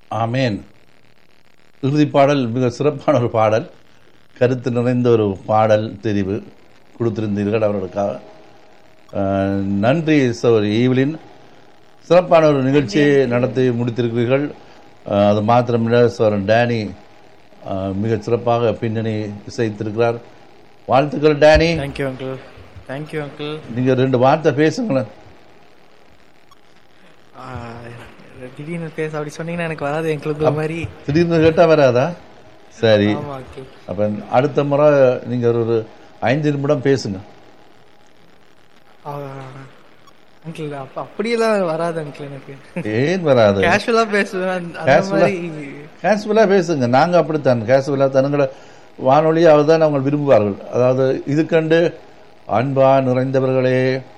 ஆமேன் இறுதி பாடல் மிக சிறப்பான ஒரு பாடல் கருத்து நிறைந்த ஒரு பாடல் தெரிவு கொடுத்திருந்தீர்கள் அவர்களுக்காக அஹ், நன்றி சவர் ஈவிலின் சிறப்பான ஒரு நிகழ்ச்சியை நடத்தி முடித்திருக்கிறீர்கள் அஹ், அது மாத்திரமில்ல சவர் டேனி அஹ், மிக சிறப்பாக பின்னணி இசைத்திருக்கிறார் வாழ்த்துக்கள் Danny thank you uncle thank you uncle நீங்க ரெண்டு வார்த்தை பேசுங்களேன் திடீர்னு பேச அப்படி சொன்னீங்கன்னா எனக்கு வராது எங்களுக்கு மாதிரி திடீர்னு கேட்டா வராதா சரி ஆமா அங்கிள் அப்ப அடுத்த முறை நீங்க ஒரு ஒரு ஐந்து நிமிடம் பேசுங்க அங்கிள் அப்ப அப்படியெல்லாம் வராது அங்கிள் எனக்கு ஏன் வராது கேஷுவலா பேசுவேன் அந்த- அந்த Casual-ஆ? மாதிரி கேஷுவலா பேசுங்க நாங்க அப்படித்தான் கேஷுவலா தனங்கள வானொலியை அவர்தான் அவங்க விரும்புவார்கள் அதாவது இது கண்டு அன்பா நிறைந்தவர்களே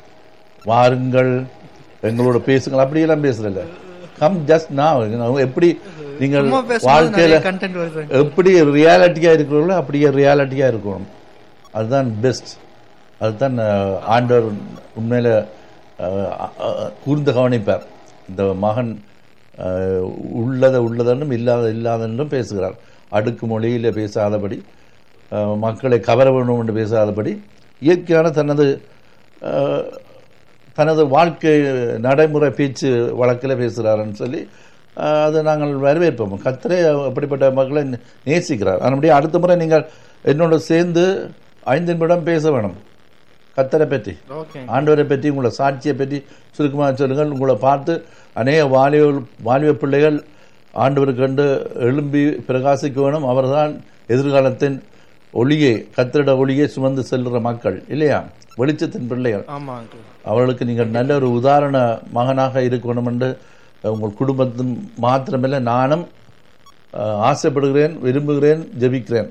வாருங்கள் எங்களோட பேசுங்கள் அப்படியெல்லாம் பேசுறல கம் ஜஸ்ட் நான் எப்படி நீங்கள் சும்மா பேசும்போது வாழ்க்கையில நிறைய கண்டென்ட் வருது எப்படி ரியாலிட்டியா இருக்கிறவங்களோ அப்படியே ரியாலிட்டியா இருக்கணும் அதுதான் பெஸ்ட் அதுதான் அஹ், ஆண்டவர் உண்மையில அஹ், அஹ், கூர்ந்து கவனிப்பார் இந்த மகன் அஹ், உள்ளதை உள்ளதென்றும் இல்லாத இல்லாதென்றும் பேசுகிறார் அடுக்கு மொழியில பேசாதபடி அஹ், மக்களை கவர வேண்டும் என்று பேசாதபடி இயற்கையான தனது அஹ், தனது வாழ்க்கை நடைமுறை பேச்சு வழக்கில் பேசுகிறாருன்னு சொல்லி அஹ், அதை நாங்கள் வரவேற்போம் கத்தரே அப்படிப்பட்ட மக்களை நே- நேசிக்கிறார் அதனுடைய அடுத்த முறை நீங்கள் என்னோட சேர்ந்து ஐந்து நிமிடம் பேச வேணும் கத்தரை பற்றி ஓகே ஆண்டவரை பற்றி உங்களை சாட்சியை பற்றி சுருக்கமாக சொல்லுங்கள் உங்களை பார்த்து அநேக வாலிப வாலிப பிள்ளைகள் ஆண்டவருக்கு கண்டு எழும்பி பிரகாசிக்க வேணும் அவர்தான் எதிர்காலத்தின் ஒளியை கத்திரிட ஒளியை சுமந்து செல்கிற மக்கள் இல்லையா வெளிச்சத்தின் பிள்ளைகள் ஆமா அங்கிள் அவர்களுக்கு நீங்கள் நல்ல ஒரு உதாரண மகனாக இருக்கணும் என்று உங்கள் குடும்பத்தின் மாத்திரமில்லை நானும் அஹ், ஆசைப்படுகிறேன் விரும்புகிறேன் ஜெபிக்கிறேன்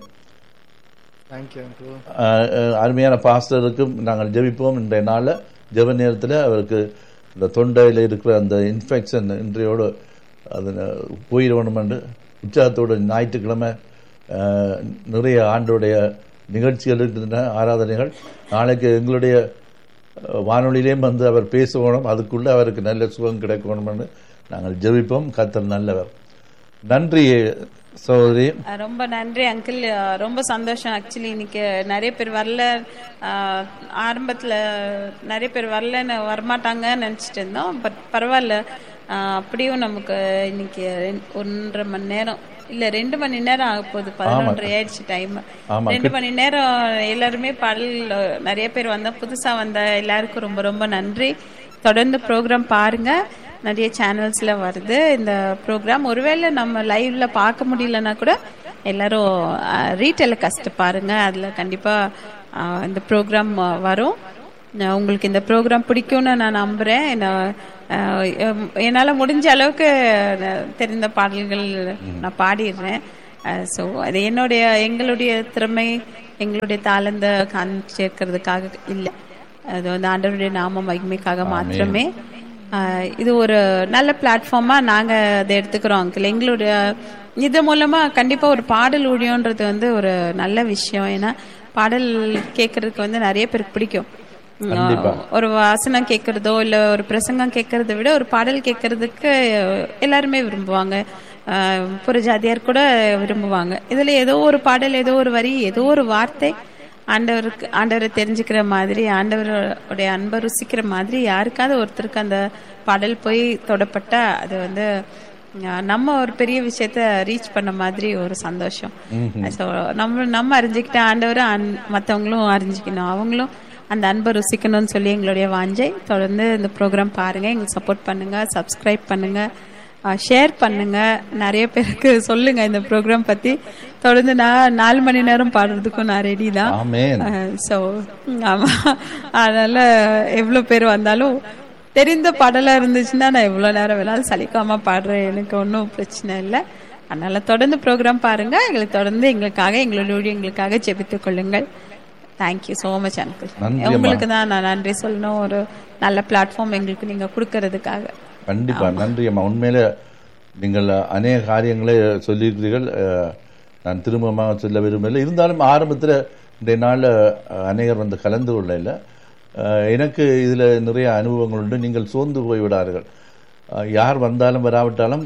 தேங்க்யூ அங்கிள் அஹ், அஹ், அருமையான பாஸ்டருக்கும் நாங்கள் ஜெபிப்போம் இன்றைய நாளில் ஜெப நேரத்தில் அவருக்கு இந்த தொண்டையில் இருக்கிற அந்த இன்ஃபெக்ஷன் இன்றையோடு அது போயிடணும் என்று உற்சாகத்தோடு ஞாயிற்றுக்கிழமை அஹ், நிறைய ஆண்டுடைய நிகழ்ச்சிகள் இருக்கின்றன ஆராதனைகள் நாளைக்கு எங்களுடைய அஹ், வானொலியிலேயும் வந்து அவர் பேசணும் அதுக்குள்ளே அவருக்கு நல்ல சுகம் கிடைக்கணும்னு நாங்கள் ஜெபிப்போம் கத்தர் நல்லவர் நன்றி சகோதரி அஹ் ரொம்ப நன்றி அங்கிள் ரொம்ப சந்தோஷம் ஆக்சுவலி இன்னைக்கு நிறைய பேர் வரல அஹ் ஆரம்பத்துல நிறைய பேர் வரலன்னு வரமாட்டாங்கன்னு நினைச்சிட்டு இருந்தோம் பட் பரவாயில்ல அஹ் அப்படியும் நமக்கு இன்னைக்கு ரெண்- ஒன்றரை மணி நேரம் இல்ல ரெண்டு மணி நேரம் ஆக போகுது பதினொன்றரை ஆயிடுச்சு டைம் ஆமா, ரெண்டு மணி நேரம் எல்லாருமே பாடல் நிறைய பேர் வந்தா புதுசா வந்த எல்லாருக்கும் ரொம்ப ரொம்ப நன்றி தொடர்ந்து ப்ரோக்ராம் பாருங்க நிறைய சேனல்ஸ்ல வருது இந்த ப்ரோக்ராம் ஒருவேளை நம்ம லைவ்ல பார்க்க முடியலன்னா கூட எல்லாரும் ரீடெலிகாஸ்ட் பாருங்க அதுல கண்டிப்பா அஹ், இந்த ப்ரோக்ராம் வரும் நான் உங்களுக்கு இந்த ப்ரோக்ராம் பிடிக்கும்னு நான் நம்புறேன் நான், அஹ், எம்- என்னால முடிஞ்ச அளவுக்கு நான் தெரிந்த பாடல்கள் நான் பாடிடுறேன் ஸோ அது என்னுடைய எங்களுடைய திறமை எங்களுடைய தாளந்த காண்பிச்சிருக்கிறதுக்காக இல்லை அது வந்து ஆண்டவருடைய நாம மகிமைக்காக மாத்திரமே ஆஹ் இது ஒரு நல்ல பிளாட்ஃபார்மா நாங்க அதை எடுத்துக்கிறோம் அங்கிள் எங்களுடைய இது மூலமா கண்டிப்பா ஒரு பாடல் ஊழியன்றது வந்து ஒரு நல்ல விஷயம் ஏன்னா பாடல் கேட்கறதுக்கு வந்து நிறைய பேருக்கு பிடிக்கும் கண்டிப்பா. ஒரு வாசனம் கேட்கறதோ இல்ல ஒரு பிரசங்கம் கேட்கறத விட ஒரு பாடல் கேட்கறதுக்கு எல்லாருமே விரும்புவாங்க ஆஹ் புறஜாதியார் கூட விரும்புவாங்க இதுல ஏதோ ஒரு பாடல் ஏதோ ஒரு வரி ஏதோ ஒரு வார்த்தை ஆண்டவருக்கு ஆண்டவரை தெரிஞ்சுக்கிற மாதிரி ஆண்டவருடைய அன்பை ருசிக்கிற மாதிரி யாருக்காவது ஒருத்தருக்கு அந்த பாடல் போய் தொடப்பட்டா அது வந்து அஹ், நம்ம ஒரு பெரிய விஷயத்த ரீச் பண்ண மாதிரி ஒரு சந்தோஷம் ஸோ நம்ம நம்ம அறிஞ்சுக்கிட்ட ஆண்டவரை அன்- மத்தவங்களும் அறிஞ்சிக்கணும் அவங்களும் அந்த அன்பை ருசிக்கணும்னு சொல்லி எங்களுடைய வாஞ்சை தொடர்ந்து இந்த ப்ரோக்ராம் பாருங்க எங்களுக்கு சப்போர்ட் பண்ணுங்க சப்ஸ்கிரைப் பண்ணுங்க ஷேர் பண்ணுங்க நிறைய பேருக்கு சொல்லுங்க இந்த ப்ரோக்ராம் பத்தி தொடர்ந்து நான் நாலு மணி நேரம் பாடுறதுக்கும் நான் ரெடி தான் ஆமேன் ஸோ ஆமா அதனால எவ்வளோ பேர் வந்தாலும் தெரிந்த பாடலா இருந்துச்சுன்னா நான் எவ்வளோ நேரம் வேணாலும் சலிக்காம பாடுறேன் எனக்கு ஒன்றும் பிரச்சனை இல்லை அதனால தொடர்ந்து ப்ரோக்ராம் பாருங்க எங்களுக்கு தொடர்ந்து எங்களுக்காக எங்களுடைய எங்களுக்காக ஜெபித்துக் கொள்ளுங்கள் தேங்க்யூ ஸோ மச் அங்கிள் நன்றி அம்மா. உங்களுக்கு தான் நான் நன்றி சொல்லணும் ஒரு நல்ல பிளாட்ஃபார்ம் எங்களுக்கு நீங்க கொடுக்கறதுக்காக கண்டிப்பா நன்றி அம்மா உண்மையில நீங்கள் அநேக காரியங்களை சொல்லியிருக்கிறீர்கள் அஹ், நான் திரும்பமாக சொல்ல விரும்பவில்லை இருந்தாலும் ஆரம்பத்தில் இன்றைய நாளில் அஹ், அநேகர் வந்து கலந்து கொள்ள இல்லை அஹ், எனக்கு இதில் நிறைய அனுபவங்கள் உண்டு நீங்கள் சோர்ந்து போய்விடார்கள் அஹ், யார் வந்தாலும் வராவிட்டாலும்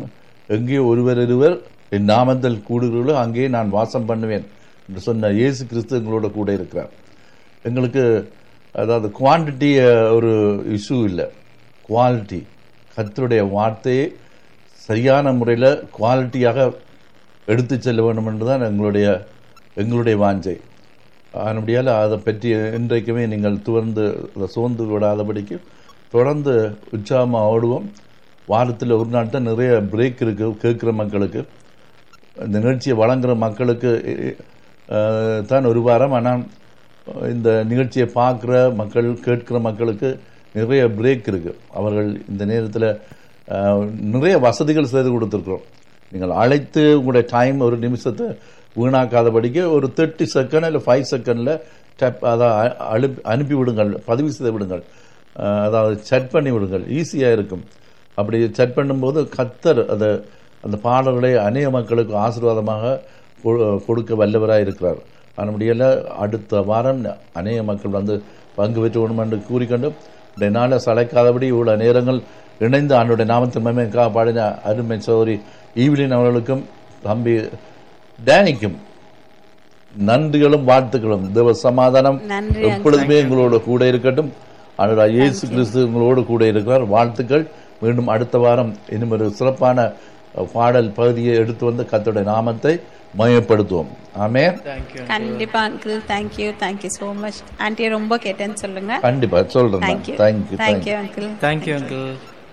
எங்கே ஒருவர் இருவர் என் நாமத்தில் கூடுகிறீர்களோ அங்கே நான் வாசம் பண்ணுவேன் என்று சொன்ன இயேசு கிறிஸ்து எங்களோட கூட இருக்கிறார் எங்களுக்கு அதாவது குவான்டிட்டி ஒரு இஷ்யூ இல்லை குவாலிட்டி கர்த்தருடைய வார்த்தையை சரியான முறையில் குவாலிட்டியாக எடுத்து செல்ல வேண்டும் என்றுதான் எங்களுடைய எங்களுடைய வாஞ்சை அதனுடையால் அதை பற்றி இன்றைக்குமே நீங்கள் துவர்ந்து அதை சோர்ந்து விடாதபடிக்கு தொடர்ந்து உற்சாகமாக ஓடுவோம் வாரத்தில் ஒரு நாள் தான் நிறைய பிரேக் இருக்கு கேட்குற மக்களுக்கு இந்த நிகழ்ச்சியை வழங்குற மக்களுக்கு அஹ், தான் ஒரு வாரம் ஆனால் இந்த நிகழ்ச்சியை பார்க்குற மக்கள் கேட்கிற மக்களுக்கு நிறைய பிரேக் இருக்கு அவர்கள் இந்த நேரத்தில் நிறைய வசதிகள் செய்து கொடுத்துருக்குறோம் நீங்கள் அழைத்து உங்களுடைய டைம் ஒரு நிமிஷத்தை வீணாக்காதபடிக்கு ஒரு தேர்ட்டி செகண்ட் இல்லை ஃபைவ் செகண்டில் டப் அதை அ- அனுப்பி அனுப்பி விடுங்கள் பதிவு செய்து விடுங்கள் அஹ், அதாவது செட் பண்ணி விடுங்கள் ஈஸியாக இருக்கும் அப்படி செட் பண்ணும்போது கத்தர் அதை அந்த பாடல்களை அநேக மக்களுக்கு ஆசீர்வாதமாக கொ- கொடுக்க வல்லவராக இருக்கிறார் அதனுடைய அடுத்த வாரம் அநேக மக்கள் வந்து பங்கு பெற்று வேணும் என்று கூறிக்கொண்டு இந்த நாளை சளைக்காதபடி இவ்வளோ நேரங்கள் இணைந்து ஆண்டுடைய நாமத்தின் மயமைக்காக பாடின அருமை சௌரி ஈவிலின் அவர்களுக்கும் தம்பி டேனிக்கும் நன்றிகளும் வாழ்த்துக்களும் தேவ சமாதானம் நன்றி, எப்பொழுதுமே எங்களோட கூட இருக்கட்டும் ஆண்டவராய் இயேசு கிறிஸ்து உங்களோடு கூட இருக்கிறார் வாழ்த்துக்கள் மீண்டும் அடுத்த வாரம் இன்னும் ஒரு சிறப்பான அஹ், பாடல் பகுதியை எடுத்து வந்து கர்த்தருடைய நாமத்தை மயப்படுத்துவோம் ஆமே தேங்க்யூ கண்டிப்பா uncle thank you thank you so much aunty ரொம்ப கேட்டேன்னு சொல்லுங்க கண்டிப்பா சொல்றேன் thank you thank you thank you uncle thank you uncle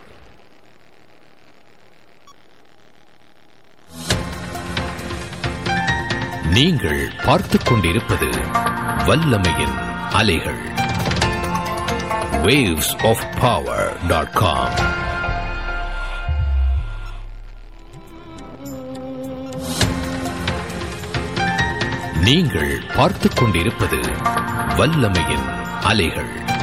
நீங்கள் பார்த்துக் கொண்டிருப்பது வல்லமையின் அலைகள் waves of power.com நீங்கள் பார்த்துக் கொண்டிருப்பது வல்லமையின் அலைகள்